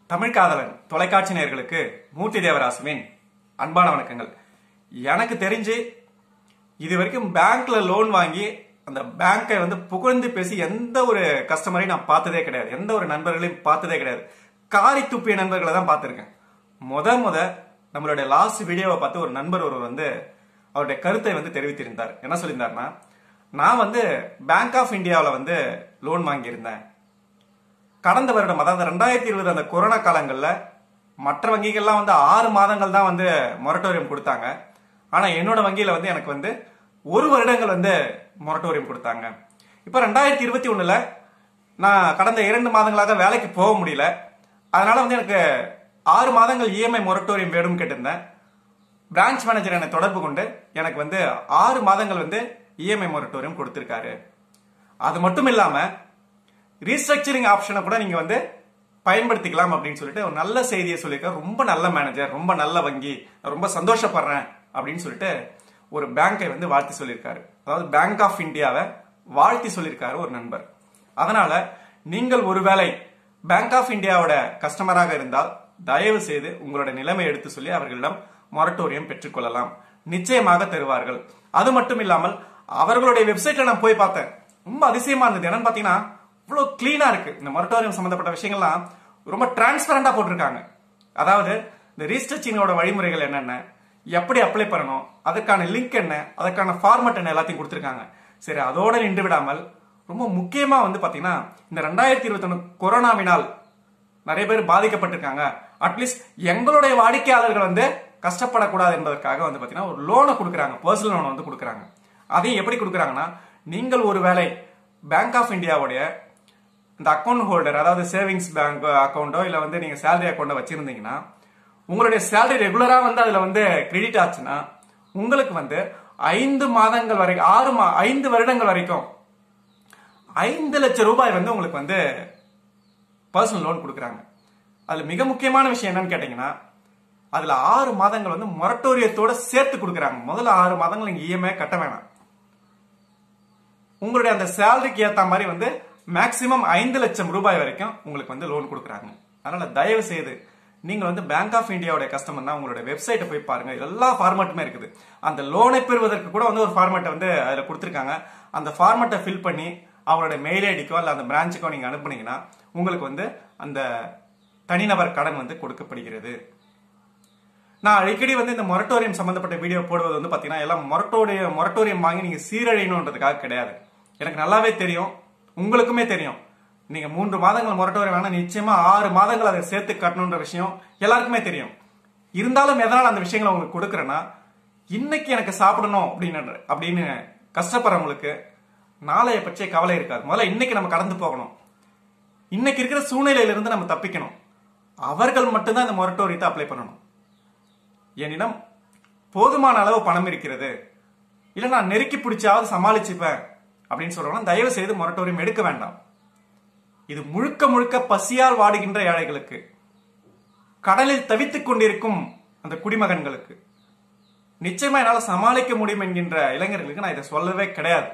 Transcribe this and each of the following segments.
தமிழ் காதலன் தொலைக்காட்சி நேயர்களுக்கு மூர்த்தி தேவராசுவின் அன்பான வணக்கங்கள் எனக்கு தெரிஞ்சு இது வரைக்கும் பேங்க்ல லோன் வாங்கி அந்த பேங்கை வந்து புகழ்ந்து பேசி எந்த ஒரு கஸ்டமரையும் நான் பார்த்ததே கிடையாது எந்த ஒரு நண்பர்களையும் பார்த்ததே கிடையாது காரி துப்பிய நண்பர்களை தான் பார்த்துருக்கேன் முத முத நம்மளுடைய லாஸ்ட் வீடியோவை பார்த்து ஒரு நண்பர் ஒருவர் வந்து அவருடைய கருத்தை வந்து தெரிவித்திருந்தார் என்ன சொல்லியிருந்தாருன்னா நான் வந்து பேங்க் ஆஃப் இந்தியாவில் வந்து லோன் வாங்கியிருந்தேன் கடந்த வருடம் அதாவது ரெண்டாயிரத்தி இருபது அந்த கொரோனா காலங்களில் மற்ற வங்கிகள்லாம் வந்து ஆறு மாதங்கள் தான் வந்து மொரட்டோரியம் கொடுத்தாங்க ஆனால் என்னோட வங்கியில் வந்து எனக்கு வந்து ஒரு வருடங்கள் வந்து மொரட்டோரியம் கொடுத்தாங்க இப்போ ரெண்டாயிரத்தி இருபத்தி ஒன்றில் நான் கடந்த இரண்டு மாதங்களாக வேலைக்கு போக முடியல அதனால வந்து எனக்கு ஆறு மாதங்கள் இஎம்ஐ மொரட்டோரியம் வேணும்னு கேட்டிருந்தேன் பிரான்ச் மேனேஜர் என்னை தொடர்பு கொண்டு எனக்கு வந்து ஆறு மாதங்கள் வந்து இஎம்ஐ மொரட்டோரியம் கொடுத்துருக்காரு அது மட்டும் இல்லாமல் ரீஸ்ட்ரக்சரிங் ஆப்ஷனை கூட நீங்க வந்து பயன்படுத்திக்கலாம் அப்படின்னு சொல்லிட்டு ஒரு நல்ல செய்தியை சொல்லியிருக்காரு ரொம்ப நல்ல மேனேஜர் ரொம்ப நல்ல வங்கி நான் ரொம்ப சந்தோஷப்படுறேன் அப்படின்னு சொல்லிட்டு ஒரு பேங்கை வந்து வாழ்த்தி சொல்லியிருக்காரு அதாவது பேங்க் ஆஃப் இந்தியாவை வாழ்த்தி சொல்லியிருக்காரு ஒரு நண்பர் அதனால நீங்கள் ஒருவேளை பேங்க் ஆஃப் இந்தியாவோட கஸ்டமராக இருந்தால் தயவு செய்து உங்களோட நிலைமை எடுத்து சொல்லி அவர்களிடம் மொரட்டோரியம் பெற்றுக்கொள்ளலாம் நிச்சயமாக தருவார்கள் அது மட்டும் இல்லாமல் அவர்களுடைய வெப்சைட்ல நான் போய் பார்த்தேன் ரொம்ப அதிசயமா இருந்தது என்னன்னு பாத்தீங்கன்னா இவ்வளோ கிளீனா இருக்கு இந்த மொரட்டோரியம் சம்பந்தப்பட்ட விஷயங்கள்லாம் ரொம்ப டிரான்ஸ்பரண்டா போட்டிருக்காங்க அதாவது இந்த ரீஸ்ட்ரச்சிங்கோட வழிமுறைகள் என்னென்ன எப்படி அப்ளை பண்ணணும் அதுக்கான லிங்க் என்ன அதுக்கான ஃபார்மட் என்ன எல்லாத்தையும் கொடுத்துருக்காங்க சரி அதோட நின்று விடாமல் ரொம்ப முக்கியமா வந்து பாத்தீங்கன்னா இந்த ரெண்டாயிரத்தி இருபத்தி கொரோனாவினால் நிறைய பேர் பாதிக்கப்பட்டிருக்காங்க அட்லீஸ்ட் எங்களுடைய வாடிக்கையாளர்கள் வந்து கஷ்டப்படக்கூடாது என்பதற்காக வந்து பாத்தீங்கன்னா ஒரு லோனை கொடுக்குறாங்க பர்சனல் லோன் வந்து கொடுக்குறாங்க அதையும் எப்படி கொடுக்குறாங்கன்னா நீங்கள் ஒரு வேலை பேங்க் ஆஃப் இந்தியாவுடைய இந்த அக்கௌண்ட் ஹோல்டர் அதாவது சேவிங்ஸ் பேங்க் அக்கௌண்ட்டோ இல்லை வந்து நீங்கள் சேலரி அக்கௌண்ட்டை வச்சிருந்தீங்கன்னா உங்களுடைய சேலரி ரெகுலராக வந்து அதில் வந்து கிரெடிட் ஆச்சுன்னா உங்களுக்கு வந்து ஐந்து மாதங்கள் வரைக்கும் ஆறு மா ஐந்து வருடங்கள் வரைக்கும் ஐந்து லட்சம் ரூபாய் வந்து உங்களுக்கு வந்து பர்சனல் லோன் கொடுக்குறாங்க அதில் மிக முக்கியமான விஷயம் என்னன்னு கேட்டிங்கன்னா அதில் ஆறு மாதங்கள் வந்து மொரட்டோரியத்தோட சேர்த்து கொடுக்குறாங்க முதல்ல ஆறு மாதங்கள் நீங்கள் இஎம்ஐ கட்ட வேணாம் உங்களுடைய அந்த சேலரிக்கு ஏற்ற மாதிரி வந்து மேக்சிமம் ஐந்து லட்சம் ரூபாய் வரைக்கும் உங்களுக்கு வந்து லோன் கொடுக்குறாங்க அதனால தயவு செய்து நீங்க வந்து பேங்க் ஆஃப் இந்தியாவுடைய கஸ்டமர்னா உங்களுடைய வெப்சைட்டை போய் பாருங்க எல்லா ஃபார்மேட்டுமே இருக்குது அந்த லோனை பெறுவதற்கு கூட வந்து ஒரு ஃபார்மேட்டை வந்து அதில் கொடுத்துருக்காங்க அந்த ஃபார்மேட்டை ஃபில் பண்ணி அவங்களுடைய மெயில் ஐடிக்கோ இல்லை அந்த பிரான்ச்சுக்கோ நீங்க அனுப்புனீங்கன்னா உங்களுக்கு வந்து அந்த தனிநபர் கடன் வந்து கொடுக்கப்படுகிறது நான் அடிக்கடி வந்து இந்த மொரட்டோரியம் சம்பந்தப்பட்ட வீடியோ போடுவது வந்து பாத்தீங்கன்னா எல்லாம் மொரட்டோரிய மொரட்டோரியம் வாங்கி நீங்க சீரழியணுன்றதுக்காக கிடையாது எனக்கு நல்லாவே தெரியும் உங்களுக்குமே தெரியும் நீங்க மூன்று மாதங்கள் மொரட்டோரியம் வேணா நிச்சயமா ஆறு மாதங்கள் அதை சேர்த்து கட்டணுன்ற விஷயம் எல்லாருக்குமே தெரியும் இருந்தாலும் எதனால் அந்த விஷயங்களை உங்களுக்கு கொடுக்குறேன்னா இன்னைக்கு எனக்கு சாப்பிடணும் அப்படின்னு அப்படின்னு கஷ்டப்படுறவங்களுக்கு நாளைய பற்றிய கவலை இருக்காது முதல்ல இன்னைக்கு நம்ம கடந்து போகணும் இன்னைக்கு இருக்கிற சூழ்நிலையிலிருந்து நம்ம தப்பிக்கணும் அவர்கள் மட்டும்தான் இந்த மொரட்டோரியத்தை அப்ளை பண்ணணும் என்னிடம் போதுமான அளவு பணம் இருக்கிறது இல்லை நான் நெருக்கி பிடிச்சாவது சமாளிச்சுப்பேன் அப்படின்னு சொல்றவங்க தயவு செய்து மொரட்டோரியம் எடுக்க வேண்டாம் இது முழுக்க முழுக்க பசியால் வாடுகின்ற ஏழைகளுக்கு கடலில் தவித்துக் கொண்டிருக்கும் அந்த குடிமகன்களுக்கு நிச்சயமா என்னால் சமாளிக்க முடியும் என்கின்ற இளைஞர்களுக்கு நான் இதை சொல்லவே கிடையாது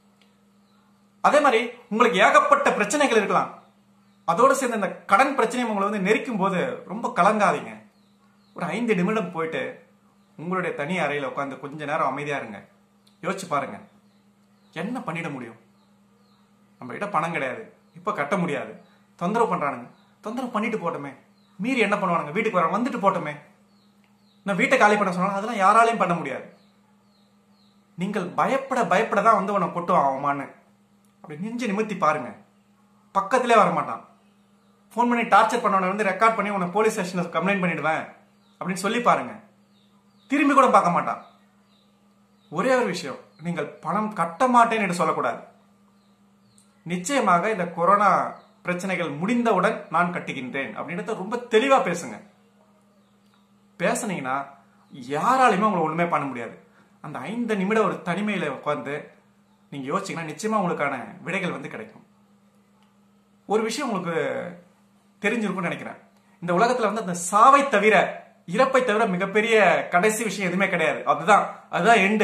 அதே மாதிரி உங்களுக்கு ஏகப்பட்ட பிரச்சனைகள் இருக்கலாம் அதோடு சேர்ந்து இந்த கடன் பிரச்சனை உங்களை வந்து நெரிக்கும் போது ரொம்ப கலங்காதீங்க ஒரு ஐந்து நிமிடம் போயிட்டு உங்களுடைய தனி அறையில் உட்காந்து கொஞ்ச நேரம் அமைதியா இருங்க யோசிச்சு பாருங்க என்ன பண்ணிட முடியும் நம்ம கிட்ட பணம் கிடையாது இப்ப கட்ட முடியாது தொந்தரவு பண்றானுங்க தொந்தரவு பண்ணிட்டு போட்டோமே மீறி என்ன பண்ணுவானுங்க வீட்டுக்கு வர வந்துட்டு போட்டோமே நான் வீட்டை காலி பண்ண சொன்னாலும் அதெல்லாம் யாராலையும் பண்ண முடியாது நீங்கள் பயப்பட பயப்பட தான் வந்து உன்னை கொட்டுவான் அவமான்னு அப்படி நெஞ்சு நிமித்தி பாருங்க பக்கத்திலே வரமாட்டான் ஃபோன் பண்ணி டார்ச்சர் பண்ணவனை வந்து ரெக்கார்ட் பண்ணி உன்னை போலீஸ் ஸ்டேஷனில் கம்ப்ளைண்ட் பண்ணிடுவேன் அப்படின்னு சொல்லி பாருங்க திரும்பி கூட பார்க்க மாட்டான் ஒரே ஒரு விஷயம் நீங்கள் பணம் கட்ட மாட்டேன் என்று சொல்லக்கூடாது நிச்சயமாக இந்த கொரோனா பிரச்சனைகள் முடிந்தவுடன் நான் கட்டுகின்றேன் அப்படின்றத ரொம்ப தெளிவா பேசுங்க பேசுனீங்கன்னா யாராலையுமே உங்களை ஒண்ணுமே பண்ண முடியாது அந்த ஐந்து நிமிடம் ஒரு தனிமையில உட்காந்து நீங்க யோசிச்சீங்கன்னா நிச்சயமா உங்களுக்கான விடைகள் வந்து கிடைக்கும் ஒரு விஷயம் உங்களுக்கு தெரிஞ்சிருக்கும்னு நினைக்கிறேன் இந்த உலகத்துல வந்து அந்த சாவை தவிர இறப்பை தவிர மிகப்பெரிய கடைசி விஷயம் எதுவுமே கிடையாது அதுதான் அதுதான் எண்டு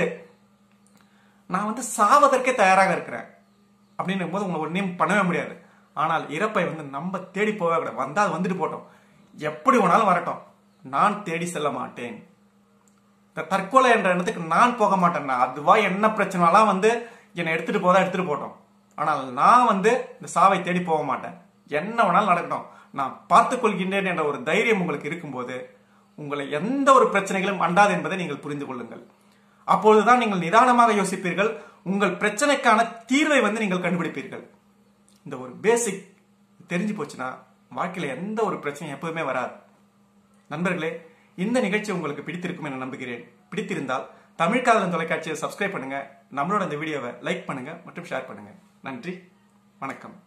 நான் வந்து சாவதற்கே தயாராக இருக்கிறேன் அப்படின்னும் போது உங்களை ஒன்றையும் பண்ணவே முடியாது ஆனால் இறப்பை வந்து நம்ம தேடி போவே கூடாது வந்தால் வந்துட்டு போட்டோம் எப்படி வேணாலும் வரட்டும் நான் தேடி செல்ல மாட்டேன் இந்த தற்கொலை என்ற இடத்துக்கு நான் போக மாட்டேன்னா அதுவா என்ன பிரச்சனைலாம் வந்து என்னை எடுத்துட்டு போதா எடுத்துட்டு போட்டோம் ஆனால் நான் வந்து இந்த சாவை தேடி போக மாட்டேன் என்ன வேணாலும் நடக்கட்டும் நான் பார்த்துக் கொள்கின்றேன் என்ற ஒரு தைரியம் உங்களுக்கு இருக்கும்போது உங்களை எந்த ஒரு பிரச்சனைகளும் அண்டாது என்பதை நீங்கள் புரிந்து கொள்ளுங்கள் அப்பொழுதுதான் நீங்கள் நிதானமாக யோசிப்பீர்கள் உங்கள் பிரச்சனைக்கான தீர்வை வந்து நீங்கள் கண்டுபிடிப்பீர்கள் இந்த ஒரு பேசிக் தெரிஞ்சு போச்சுன்னா வாழ்க்கையில எந்த ஒரு பிரச்சனையும் எப்பவுமே வராது நண்பர்களே இந்த நிகழ்ச்சி உங்களுக்கு பிடித்திருக்கும் என நம்புகிறேன் பிடித்திருந்தால் தமிழ் காதலன் தொலைக்காட்சியை சப்ஸ்கிரைப் பண்ணுங்க நம்மளோட இந்த வீடியோவை லைக் பண்ணுங்க மற்றும் ஷேர் பண்ணுங்க நன்றி வணக்கம்